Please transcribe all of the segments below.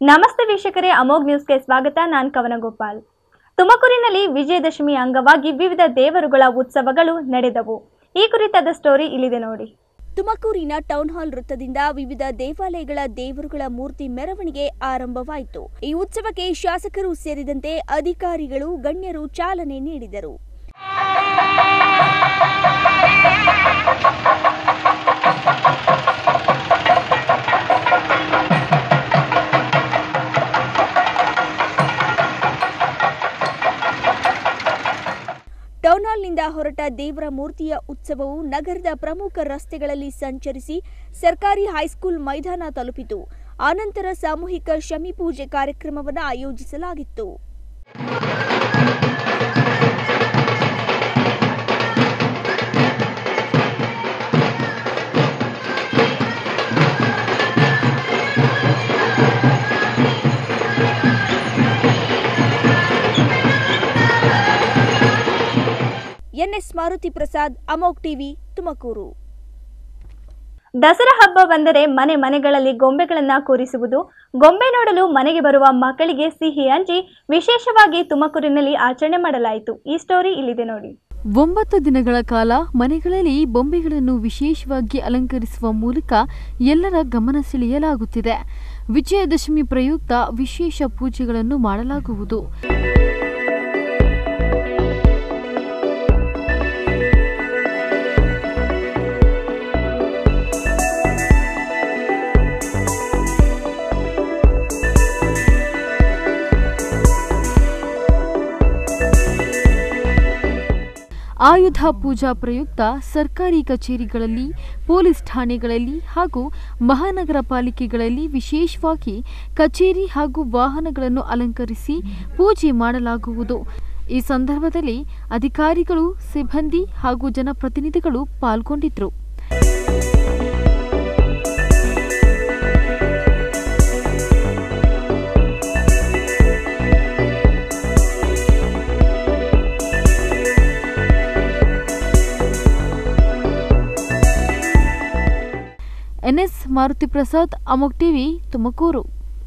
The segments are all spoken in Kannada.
ನಮಸ್ತೆ ವೀಕ್ಷಕರೇ ಅಮೋಘ್ ನ್ಯೂಸ್ಗೆ ಸ್ವಾಗತ ನಾನು ಕವನಗೋಪಾಲ್ ತುಮಕೂರಿನಲ್ಲಿ ವಿಜಯದಶಮಿ ಅಂಗವಾಗಿ ವಿವಿಧ ದೇವರುಗಳ ಉತ್ಸವಗಳು ನಡೆದವು ಈ ಕುರಿತಾದ ಸ್ಟೋರಿ ಇಲ್ಲಿದೆ ನೋಡಿ ತುಮಕೂರಿನ ಟೌನ್ ಹಾಲ್ ವೃತ್ತದಿಂದ ವಿವಿಧ ದೇವಾಲಯಗಳ ದೇವರುಗಳ ಮೂರ್ತಿ ಮೆರವಣಿಗೆ ಆರಂಭವಾಯಿತು ಈ ಉತ್ಸವಕ್ಕೆ ಶಾಸಕರು ಸೇರಿದಂತೆ ಅಧಿಕಾರಿಗಳು ಗಣ್ಯರು ಚಾಲನೆ ನೀಡಿದರು ಟೌನ್ ಹಾಲ್ನಿಂದ ಹೊರಟ ದೇವರ ಮೂರ್ತಿಯ ಉತ್ಸವವು ನಗರದ ಪ್ರಮುಖ ರಸ್ತೆಗಳಲ್ಲಿ ಸಂಚರಿಸಿ ಸರ್ಕಾರಿ ಹೈಸ್ಕೂಲ್ ಮೈದಾನ ತಲುಪಿತು ಆನಂತರ ಸಾಮೂಹಿಕ ಶಮಿ ಪೂಜೆ ಕಾರ್ಯಕ್ರಮವನ್ನು ಆಯೋಜಿಸಲಾಗಿತ್ತು ಎನ್ಎಸ್ ಮಾರುತಿ ಪ್ರಸಾದ್ ಅಮೋಕ್ ಟಿವಿ ತುಮಕೂರು ದಸರಾ ಹಬ್ಬ ಬಂದರೆ ಮನೆ ಮನೆಗಳಲ್ಲಿ ಗೊಂಬೆಗಳನ್ನ ಕೂರಿಸುವುದು ಗೊಂಬೆ ನೋಡಲು ಮನೆಗೆ ಬರುವ ಮಕ್ಕಳಿಗೆ ಸಿಹಿ ಹಂಚಿ ವಿಶೇಷವಾಗಿ ತುಮಕೂರಿನಲ್ಲಿ ಆಚರಣೆ ಮಾಡಲಾಯಿತು ಈ ಸ್ಟೋರಿ ಇಲ್ಲಿದೆ ನೋಡಿ ಒಂಬತ್ತು ದಿನಗಳ ಕಾಲ ಮನೆಗಳಲ್ಲಿ ಬೊಂಬೆಗಳನ್ನು ವಿಶೇಷವಾಗಿ ಅಲಂಕರಿಸುವ ಮೂಲಕ ಎಲ್ಲರ ಗಮನ ಸೆಳೆಯಲಾಗುತ್ತಿದೆ ವಿಜಯದಶಮಿ ಪ್ರಯುಕ್ತ ವಿಶೇಷ ಪೂಜೆಗಳನ್ನು ಮಾಡಲಾಗುವುದು ಆಯುಧ ಪೂಜಾ ಪ್ರಯುಕ್ತ ಸರ್ಕಾರಿ ಕಚೇರಿಗಳಲ್ಲಿ ಪೊಲೀಸ್ ಠಾಣೆಗಳಲ್ಲಿ ಹಾಗೂ ಮಹಾನಗರ ಪಾಲಿಕೆಗಳಲ್ಲಿ ವಿಶೇಷವಾಗಿ ಕಚೇರಿ ಹಾಗೂ ವಾಹನಗಳನ್ನು ಅಲಂಕರಿಸಿ ಪೂಜೆ ಮಾಡಲಾಗುವುದು ಈ ಸಂದರ್ಭದಲ್ಲಿ ಅಧಿಕಾರಿಗಳು ಸಿಬ್ಬಂದಿ ಹಾಗೂ ಜನಪ್ರತಿನಿಧಿಗಳು ಪಾಲ್ಗೊಂಡಿದ್ರು ಎನ್ಎಸ್ ಮಾರುತಿ ಪ್ರಸಾದ್ ಅಮೋಕ್ ಟಿವಿ ತುಮಕೂರು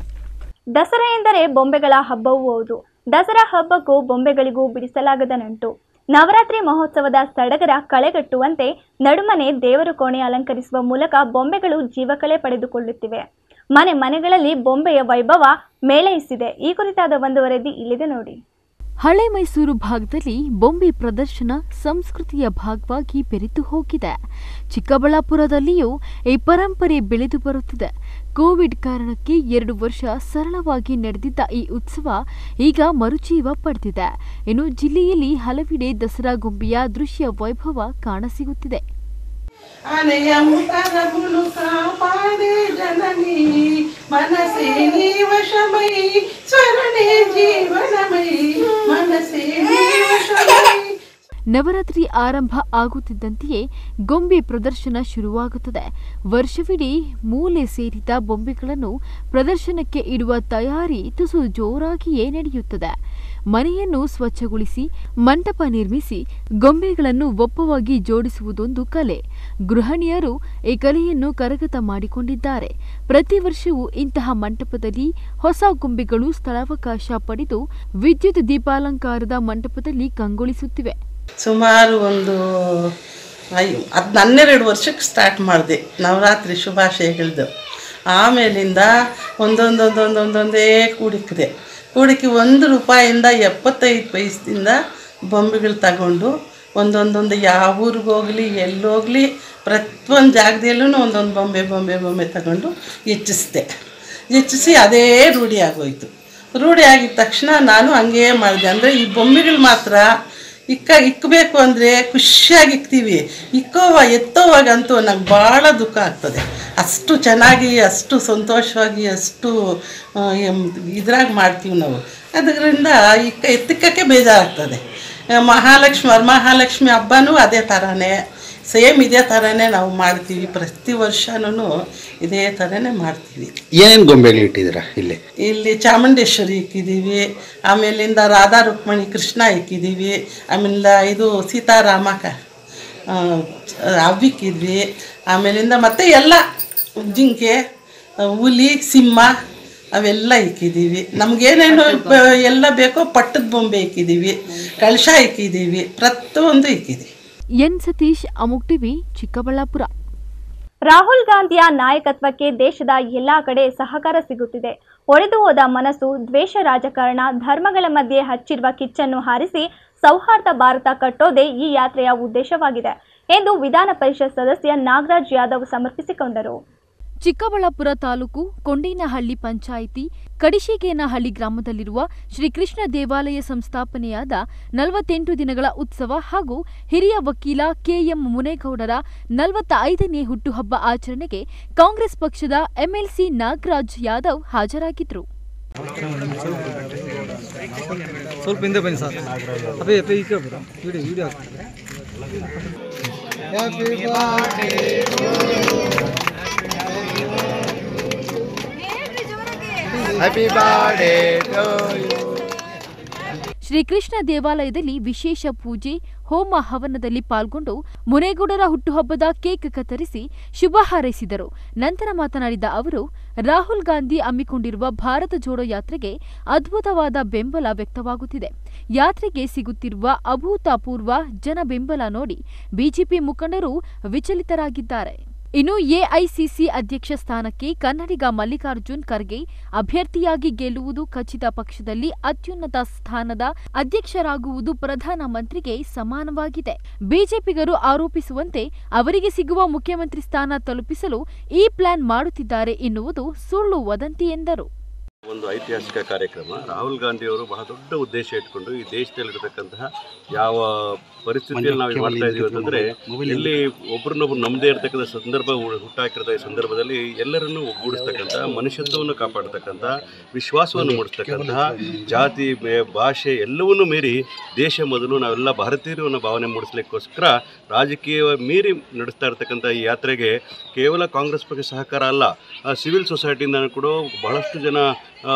ದಸರಾ ಎಂದರೆ ಬೊಂಬೆಗಳ ಹಬ್ಬವೂ ಹೌದು ದಸರಾ ಹಬ್ಬಕ್ಕೂ ಬೊಂಬೆಗಳಿಗೂ ಬಿಡಿಸಲಾಗದ ನಂಟು ನವರಾತ್ರಿ ಮಹೋತ್ಸವದ ಸಡಗರ ಕಳೆಗಟ್ಟುವಂತೆ ನಡುಮನೆ ದೇವರು ಕೋಣೆ ಅಲಂಕರಿಸುವ ಮೂಲಕ ಬೊಂಬೆಗಳು ಜೀವಕಳೆ ಪಡೆದುಕೊಳ್ಳುತ್ತಿವೆ ಮನೆ ಮನೆಗಳಲ್ಲಿ ಬೊಂಬೆಯ ವೈಭವ ಮೇಳೈಸಿದೆ ಈ ಕುರಿತಾದ ಒಂದು ವರದಿ ಇಲ್ಲಿದೆ ನೋಡಿ ಹಳೆ ಮೈಸೂರು ಭಾಗದಲ್ಲಿ ಬೊಂಬೆ ಪ್ರದರ್ಶನ ಸಂಸ್ಕೃತಿಯ ಭಾಗವಾಗಿ ಬೆರೆತು ಹೋಗಿದೆ ಚಿಕ್ಕಬಳ್ಳಾಪುರದಲ್ಲಿಯೂ ಈ ಪರಂಪರೆ ಬೆಳೆದು ಬರುತ್ತಿದೆ ಕೋವಿಡ್ ಕಾರಣಕ್ಕೆ ಎರಡು ವರ್ಷ ಸರಳವಾಗಿ ನಡೆದಿದ್ದ ಈ ಉತ್ಸವ ಈಗ ಮರುಜೀವ ಪಡೆದಿದೆ ಇನ್ನು ಜಿಲ್ಲೆಯಲ್ಲಿ ಹಲವೆಡೆ ದಸರಾ ಗೊಂಬೆಯ ದೃಶ್ಯ ವೈಭವ ಕಾಣಸಿಗುತ್ತಿದೆ ಆನೆಯ ಮುಖರಗುಳು ಕಾಪಾಡೆ ಜನನಿ ಮನಸೇ ನೀ ವಶಮೈ ಸ್ವರಣೆ ಜೀವನಮೈ ಮನಸೇ ನೀ ವಶಮೈ ನವರಾತ್ರಿ ಆರಂಭ ಆಗುತ್ತಿದ್ದಂತೆಯೇ ಗೊಂಬೆ ಪ್ರದರ್ಶನ ಶುರುವಾಗುತ್ತದೆ ವರ್ಷವಿಡೀ ಮೂಲೆ ಸೇರಿದ ಬೊಂಬೆಗಳನ್ನು ಪ್ರದರ್ಶನಕ್ಕೆ ಇಡುವ ತಯಾರಿ ತುಸು ಜೋರಾಗಿಯೇ ನಡೆಯುತ್ತದೆ ಮನೆಯನ್ನು ಸ್ವಚ್ಛಗೊಳಿಸಿ ಮಂಟಪ ನಿರ್ಮಿಸಿ ಗೊಂಬೆಗಳನ್ನು ಒಪ್ಪವಾಗಿ ಜೋಡಿಸುವುದೊಂದು ಕಲೆ ಗೃಹಿಣಿಯರು ಈ ಕಲೆಯನ್ನು ಕರಗತ ಮಾಡಿಕೊಂಡಿದ್ದಾರೆ ಪ್ರತಿ ವರ್ಷವೂ ಇಂತಹ ಮಂಟಪದಲ್ಲಿ ಹೊಸ ಗೊಂಬೆಗಳು ಸ್ಥಳಾವಕಾಶ ಪಡೆದು ವಿದ್ಯುತ್ ದೀಪಾಲಂಕಾರದ ಮಂಟಪದಲ್ಲಿ ಕಂಗೊಳಿಸುತ್ತಿವೆ ಸುಮಾರು ಒಂದು ಅಯ್ಯೋ ಅದು ಹನ್ನೆರಡು ವರ್ಷಕ್ಕೆ ಸ್ಟಾರ್ಟ್ ಮಾಡಿದೆ ನವರಾತ್ರಿ ಶುಭಾಶಯಗಳದ್ದು ಆಮೇಲಿಂದ ಒಂದೊಂದೊಂದೊಂದೊಂದೊಂದೇ ಕೂಡಿಕಿದೆ ಕೂಡಿಕಿ ಒಂದು ರೂಪಾಯಿಂದ ಎಪ್ಪತ್ತೈದು ಪೈಸದಿಂದ ಬೊಂಬೆಗಳು ತಗೊಂಡು ಒಂದೊಂದೊಂದು ಯಾವ ಊರಿಗೆ ಹೋಗಲಿ ಎಲ್ಲೋಗಲಿ ಪ್ರತಿಯೊಂದು ಜಾಗದಲ್ಲೂ ಒಂದೊಂದು ಬೊಂಬೆ ಬೊಂಬೆ ಬೊಂಬೆ ತಗೊಂಡು ಹೆಚ್ಚಿಸ್ದೆ ಹೆಚ್ಚಿಸಿ ಅದೇ ರೂಢಿ ಆಗೋಯ್ತು ರೂಢಿ ಆಗಿದ ತಕ್ಷಣ ನಾನು ಹಂಗೇ ಮಾಡಿದೆ ಅಂದರೆ ಈ ಬೊಂಬೆಗಳು ಮಾತ್ರ ಇಕ್ಕ ಇಕ್ಕಬೇಕು ಅಂದರೆ ಖುಷಿಯಾಗಿ ಇಕ್ತೀವಿ ಇಕ್ಕೋವ ಎತ್ತೋವಾಗಂತೂ ನಂಗೆ ಭಾಳ ದುಃಖ ಆಗ್ತದೆ ಅಷ್ಟು ಚೆನ್ನಾಗಿ ಅಷ್ಟು ಸಂತೋಷವಾಗಿ ಅಷ್ಟು ಇದ್ರಾಗ ಮಾಡ್ತೀವಿ ನಾವು ಅದರಿಂದ ಇಕ್ಕ ಎತ್ತಿಕ್ಕಕ್ಕೆ ಬೇಜಾರಾಗ್ತದೆ ಆ, ಮಹಾಲಕ್ಷ್ಮಿ ವರಮಹಾಲಕ್ಷ್ಮಿ ಹಬ್ಬನೂ ಅದೇ ಥರನೇ ಸೇಮ್ ಇದೇ ಥರನೇ ನಾವು ಮಾಡ್ತೀವಿ ಪ್ರತಿ ವರ್ಷನೂ ಇದೇ ಥರನೇ ಮಾಡ್ತೀವಿ ಏನೇನು ಗೊಂಬೆಗಳು ಇಟ್ಟಿದ್ದೀರಾ ಇಲ್ಲಿ ಇಲ್ಲಿ ಚಾಮುಂಡೇಶ್ವರಿ ಇಕ್ಕಿದ್ದೀವಿ ಆಮೇಲಿಂದ ರಾಧಾ ರುಕ್ಮಣಿ ಕೃಷ್ಣ ಇಕ್ಕಿದ್ದೀವಿ ಆಮೇಲೆ ಇದು ಸೀತಾರಾಮ ಕ ಆ, ಅವಿಕ್ಕಿದ್ವಿ ಆಮೇಲಿಂದ ಮತ್ತೆ ಎಲ್ಲ ಜಿಂಕೆ ಹುಲಿ ಸಿಂಹ ಅವೆಲ್ಲ ಇಕ್ಕಿದ್ದೀವಿ ನಮಗೇನೇನು ಎಲ್ಲ ಬೇಕೋ ಪಟ್ಟದ ಬೊಂಬೆ ಇಕ್ಕಿದ್ದೀವಿ ಕಳಶ ಇಕ್ಕಿದ್ದೀವಿ ಪ್ರತಿಯೊಂದು ಇಕ್ಕಿದ್ದೀವಿ ಎನ್ ಸತೀಶ್ ಅಮುಕ್ ಟಿವಿ ಚಿಕ್ಕಬಳ್ಳಾಪುರ ರಾಹುಲ್ ಗಾಂಧಿಯ ನಾಯಕತ್ವಕ್ಕೆ ದೇಶದ ಎಲ್ಲಾ ಕಡೆ ಸಹಕಾರ ಸಿಗುತ್ತಿದೆ ಒಡೆದು ಹೋದ ಮನಸ್ಸು ದ್ವೇಷ ರಾಜಕಾರಣ ಧರ್ಮಗಳ ಮಧ್ಯೆ ಹಚ್ಚಿರುವ ಕಿಚ್ಚನ್ನು ಹಾರಿಸಿ ಸೌಹಾರ್ದ ಭಾರತ ಕಟ್ಟೋದೇ ಈ ಯಾತ್ರೆಯ ಉದ್ದೇಶವಾಗಿದೆ ಎಂದು ವಿಧಾನ ಪರಿಷತ್ ಸದಸ್ಯ ನಾಗರಾಜ್ ಯಾದವ್ ಸಮರ್ಪಿಸಿಕೊಂಡರು ಚಿಕ್ಕಬಳ್ಳಾಪುರ ತಾಲೂಕು ಕೊಂಡೇನಹಳ್ಳಿ ಪಂಚಾಯಿತಿ ಕಡಿಶಿಗೇನಹಳ್ಳಿ ಗ್ರಾಮದಲ್ಲಿರುವ ಶ್ರೀಕೃಷ್ಣ ದೇವಾಲಯ ಸಂಸ್ಥಾಪನೆಯಾದ ನಲವತ್ತೆಂಟು ದಿನಗಳ ಉತ್ಸವ ಹಾಗೂ ಹಿರಿಯ ವಕೀಲ ಕೆಎಂ ಮುನೇಗೌಡರ ನಲವತ್ತ ಐದನೇ ಹುಟ್ಟುಹಬ್ಬ ಆಚರಣೆಗೆ ಕಾಂಗ್ರೆಸ್ ಪಕ್ಷದ ಎಂಎಲ್ಸಿ ನಾಗರಾಜ್ ಯಾದವ್ ಹಾಜರಾಗಿದ್ದರು ಸ್ವಲ್ಪ ಹಿಂದೆ ಬನ್ನಿ ಸರ್ ಅದೇ ಅದೇ ಈ ಕಡೆ ಬರೋ ವಿಡಿಯೋ ವಿಡಿಯೋ ಹಾಕ್ತಾರೆ ಶ್ರೀಕೃಷ್ಣ ದೇವಾಲಯದಲ್ಲಿ ವಿಶೇಷ ಪೂಜೆ ಹೋಮ ಹವನದಲ್ಲಿ ಪಾಲ್ಗೊಂಡು ಮುನೇಗೌಡರ ಹುಟ್ಟುಹಬ್ಬದ ಕೇಕ್ ಕತ್ತರಿಸಿ ಶುಭ ಹಾರೈಸಿದರು ನಂತರ ಮಾತನಾಡಿದ ಅವರು ರಾಹುಲ್ ಗಾಂಧಿ ಹಮ್ಮಿಕೊಂಡಿರುವ ಭಾರತ ಜೋಡೋ ಯಾತ್ರೆಗೆ ಅದ್ಭುತವಾದ ಬೆಂಬಲ ವ್ಯಕ್ತವಾಗುತ್ತಿದೆ ಯಾತ್ರೆಗೆ ಸಿಗುತ್ತಿರುವ ಅಭೂತಪೂರ್ವ ಜನ ಬೆಂಬಲ ನೋಡಿ ಬಿಜೆಪಿ ಮುಖಂಡರು ವಿಚಲಿತರಾಗಿದ್ದಾರೆ ಇನ್ನು ಎಐಸಿಸಿ ಅಧ್ಯಕ್ಷ ಸ್ಥಾನಕ್ಕೆ ಕನ್ನಡಿಗ ಮಲ್ಲಿಕಾರ್ಜುನ್ ಖರ್ಗೆ ಅಭ್ಯರ್ಥಿಯಾಗಿ ಗೆಲ್ಲುವುದು ಖಚಿತ ಪಕ್ಷದಲ್ಲಿ ಅತ್ಯುನ್ನತ ಸ್ಥಾನದ ಅಧ್ಯಕ್ಷರಾಗುವುದು ಪ್ರಧಾನಮಂತ್ರಿಗೆ ಸಮಾನವಾಗಿದೆ ಬಿಜೆಪಿಗರು ಆರೋಪಿಸುವಂತೆ ಅವರಿಗೆ ಸಿಗುವ ಮುಖ್ಯಮಂತ್ರಿ ಸ್ಥಾನ ತಲುಪಿಸಲು ಈ ಪ್ಲಾನ್ ಮಾಡುತ್ತಿದ್ದಾರೆ ಎನ್ನುವುದು ಸುಳ್ಳು ವದಂತಿ ಎಂದರು ಒಂದು ಐತಿಹಾಸಿಕ ಕಾರ್ಯಕ್ರಮ ರಾಹುಲ್ ಗಾಂಧಿ ಅವರು ಬಹಳ ದೊಡ್ಡ ಉದ್ದೇಶ ಇಟ್ಕೊಂಡು ಈ ದೇಶದಲ್ಲಿರತಕ್ಕಂತಹ ಯಾವ ಪರಿಸ್ಥಿತಿಯಲ್ಲಿ ನಾವು ಮಾಡ್ತಾ ಇದೀವಿ ಅಂತಂದ್ರೆ ಎಲ್ಲಿ ಒಬ್ರನ್ನೊಬ್ರು ನಮ್ಮದೇ ಇರತಕ್ಕಂಥ ಸಂದರ್ಭ ಹು- ಹುಟ್ಟಾಕಿರೋ ಈ ಸಂದರ್ಭದಲ್ಲಿ ಎಲ್ಲರನ್ನೂ ಒಗ್ಗೂಡಿಸ್ತಕ್ಕಂಥ ಮನುಷ್ಯತ್ವವನ್ನು ಕಾಪಾಡ್ತಕ್ಕಂಥ ವಿಶ್ವಾಸವನ್ನು ಮೂಡಿಸ್ತಕ್ಕಂತಹ ಜಾತಿ ಬೆ- ಭಾಷೆ ಎಲ್ಲವನ್ನೂ ಮೀರಿ ದೇಶ ಮೊದಲು ನಾವೆಲ್ಲ ಭಾರತೀಯರು ಅನ್ನೋ ಭಾವನೆ ಮೂಡಿಸ್ಲಿಕ್ಕೋಸ್ಕರ ರಾಜಕೀಯ ಮೀರಿ ನಡೆಸ್ತಾ ಇರತಕ್ಕಂಥ ಈ ಯಾತ್ರೆಗೆ ಕೇವಲ ಕಾಂಗ್ರೆಸ್ ಪಕ್ಷ ಸಹಕಾರ ಅಲ್ಲ ಆ, ಸಿವಿಲ್ ಸೊಸೈಟಿಯಿಂದ ಕೂಡ ಬಹಳಷ್ಟು ಜನ ಆ,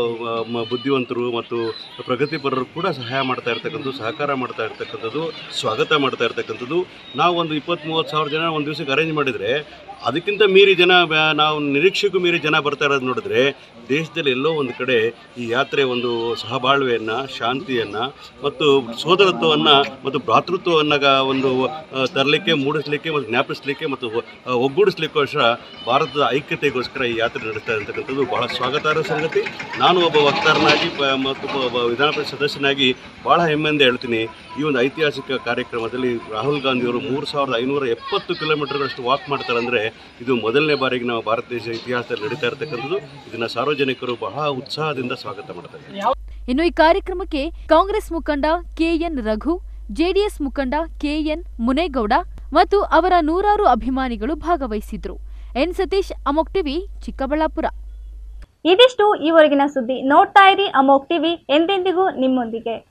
ಮ- ಬುದ್ಧಿವಂತರು ಮತ್ತು ಪ್ರಗತಿಪರರು ಕೂಡ ಸಹಾಯ ಮಾಡ್ತಾ ಇರ್ತಕ್ಕಂಥದ್ದು ಸಹಕಾರ ಮಾಡ್ತಾ ಇರ್ತಕ್ಕಂಥದ್ದು ಸ್ವಾಗತ ಮಾಡ್ತಾ ಇರ್ತಕ್ಕಂಥದ್ದು ನಾವು ಒಂದು ಇಪ್ಪತ್ತ್ ಮೂವತ್ತು ಸಾವಿರ ಜನ ಒಂದು ದಿವಸಕ್ಕೆ ಅರೇಂಜ್ ಮಾಡಿದರೆ ಅದಕ್ಕಿಂತ ಮೀರಿ ಜನ ಬ್ಯಾ- ನಾವು ನಿರೀಕ್ಷೆಗೂ ಮೀರಿ ಜನ ಬರ್ತಾ ಇರೋದು ನೋಡಿದ್ರೆ ದೇಶದಲ್ಲಿ ಎಲ್ಲೋ ಒಂದು ಕಡೆ ಈ ಯಾತ್ರೆ ಒಂದು ಸಹಬಾಳ್ವೆಯನ್ನು ಶಾಂತಿಯನ್ನು ಮತ್ತು ಸೋದರತ್ವವನ್ನು ಮತ್ತು ಭ್ರಾತೃತ್ವವನ್ನು ಒಂದು ಆ, ತರಲಿಕ್ಕೆ ಮೂಡಿಸಲಿಕ್ಕೆ ಮತ್ತು ಜ್ಞಾಪಿಸಲಿಕ್ಕೆ ಮತ್ತು ಆ, ಒಗ್ಗೂಡಿಸ್ಲಿಕ್ಕೋಸ್ಕರ ಭಾರತದ ಐಕ್ಯತೆಗೋಸ್ಕರ ಈ ಯಾತ್ರೆ ನಡೆಸ್ತಾ ಇರತಕ್ಕಂಥದ್ದು ಬಹಳ ಸ್ವಾಗತಾರ್ಹ ಸಂಗತಿ ನಾನು ಒಬ್ಬ ವಕ್ತಾರನಾಗಿ ಪ- ಮತ್ತು ಒಬ್ಬ ವಿಧಾನ ಪರಿಷತ್ ಸದಸ್ಯನಾಗಿ ಭಾಳ ಹೆಮ್ಮೆಯಿಂದ ಹೇಳ್ತೀನಿ ಈ ಒಂದು ಐತಿಹಾಸಿಕ ಕಾರ್ಯಕ್ರಮದಲ್ಲಿ ರಾಹುಲ್ ಗಾಂಧಿಯವರು ಮೂರು ಸಾವಿರದ ಐನೂರ ಎಪ್ಪತ್ತು ಕಿಲೋಮೀಟರ್ಗಳಷ್ಟು ವಾಕ್ ಮಾಡ್ತಾರೆ ಅಂದರೆ ಇದು ಮೊದಲನೇ ಬಾರಿಗೆ ನಾವು ಭಾರತ ದೇಶ ಇತಿಹಾಸದಲ್ಲಿ ನಡೀತಾ ಇರತಕ್ಕಂಥದ್ದು ಇದನ್ನು ಸಾರ್ವಜನಿಕರು ಬಹಳ ಉತ್ಸಾಹದಿಂದ ಸ್ವಾಗತ ಮಾಡ್ತಾರೆ ಇನ್ನು ಈ ಕಾರ್ಯಕ್ರಮಕ್ಕೆ ಕಾಂಗ್ರೆಸ್ ಮುಖಂಡ ಕೆಎನ್ ರಘು ಜೆಡಿಎಸ್ ಮುಖಂಡ ಕೆಎನ್ ಮುನೇಗೌಡ ಮತ್ತು ಅವರ ನೂರಾರು ಅಭಿಮಾನಿಗಳು ಭಾಗವಹಿಸಿದ್ರು ಎನ್ ಸತೀಶ್ ಅಮೋಕ್ ಟಿವಿ ಚಿಕ್ಕಬಳ್ಳಾಪುರ ಇದಿಷ್ಟು ಈವರೆಗಿನ ಸುದ್ದಿ ನೋಡ್ತಾ ಇರಿ ಅಮೋಕ್ ಟಿವಿ ಎಂದೆಂದಿಗೂ ನಿಮ್ಮೊಂದಿಗೆ